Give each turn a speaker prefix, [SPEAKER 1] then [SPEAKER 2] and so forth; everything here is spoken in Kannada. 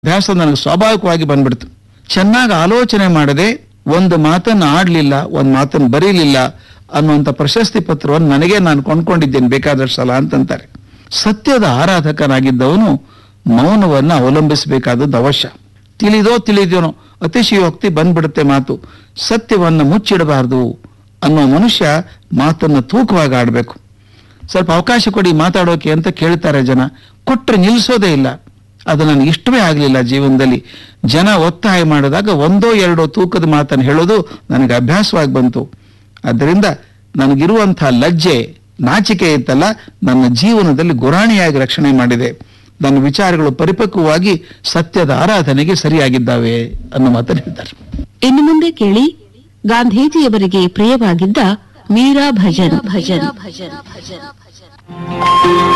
[SPEAKER 1] ಅಭ್ಯಾಸ ನನಗೆ ಸ್ವಾಭಾವಿಕವಾಗಿ ಬಂದ್ಬಿಡ್ತು ಚೆನ್ನಾಗಿ ಆಲೋಚನೆ ಮಾಡದೆ ಒಂದು ಮಾತನ್ನು ಆಡ್ಲಿಲ್ಲ ಒಂದು ಮಾತನ್ನು ಬರೀಲಿಲ್ಲ ಅನ್ನುವಂಥ ಪ್ರಶಸ್ತಿ ಪತ್ರವನ್ನು ನನಗೆ ನಾನು ಕೊಂಡ್ಕೊಂಡಿದ್ದೇನೆ ಬೇಕಾದಷ್ಟು ಸಲ ಅಂತಂತಾರೆ ಸತ್ಯದ ಆರಾಧಕನಾಗಿದ್ದವನು ಮೌನವನ್ನು ಅವಲಂಬಿಸಬೇಕಾದದ್ದು ಅವಶ್ಯ ತಿಳಿದೋ ತಿಳಿದೇನೋ ಅತಿಶಯೋಕ್ತಿ ಬಂದ್ಬಿಡುತ್ತೆ ಮಾತು ಸತ್ಯವನ್ನು ಮುಚ್ಚಿಡಬಾರದು ಅನ್ನೋ ಮನುಷ್ಯ ಮಾತನ್ನು ತೂಕವಾಗಿ ಆಡಬೇಕು ಸ್ವಲ್ಪ ಅವಕಾಶ ಕೊಡಿ ಮಾತಾಡೋಕೆ ಅಂತ ಕೇಳ್ತಾರೆ ಜನ ಕೊಟ್ಟರೆ ನಿಲ್ಲಿಸೋದೇ ಇಲ್ಲ ಅದು ನನಗೆ ಇಷ್ಟವೇ ಆಗಲಿಲ್ಲ ಜೀವನದಲ್ಲಿ ಜನ ಒತ್ತಾಯ ಮಾಡಿದಾಗ ಒಂದೋ ಎರಡೋ ತೂಕದ ಮಾತನ್ನು ಹೇಳೋದು ನನಗೆ ಅಭ್ಯಾಸವಾಗಿ ಬಂತು ಆದ್ದರಿಂದ ನನಗಿರುವಂತಹ ಲಜ್ಜೆ ನಾಚಿಕೆ ಇತ್ತಲ್ಲ ನನ್ನ ಜೀವನದಲ್ಲಿ ಗುರಾಣಿಯಾಗಿ ರಕ್ಷಣೆ ಮಾಡಿದೆ ನನ್ನ ವಿಚಾರಗಳು ಪರಿಪಕ್ವವಾಗಿ ಸತ್ಯದ ಆರಾಧನೆಗೆ ಸರಿಯಾಗಿದ್ದಾವೆ ಅನ್ನೋ ಮಾತನ್ನು ಹೇಳ್ತಾರೆ
[SPEAKER 2] ಇನ್ನು ಮುಂದೆ ಕೇಳಿ ಗಾಂಧೀಜಿಯವರಿಗೆ ಪ್ರಿಯವಾಗಿದ್ದ ಮೀರಾ ಭಜನ್ ಭಜನ್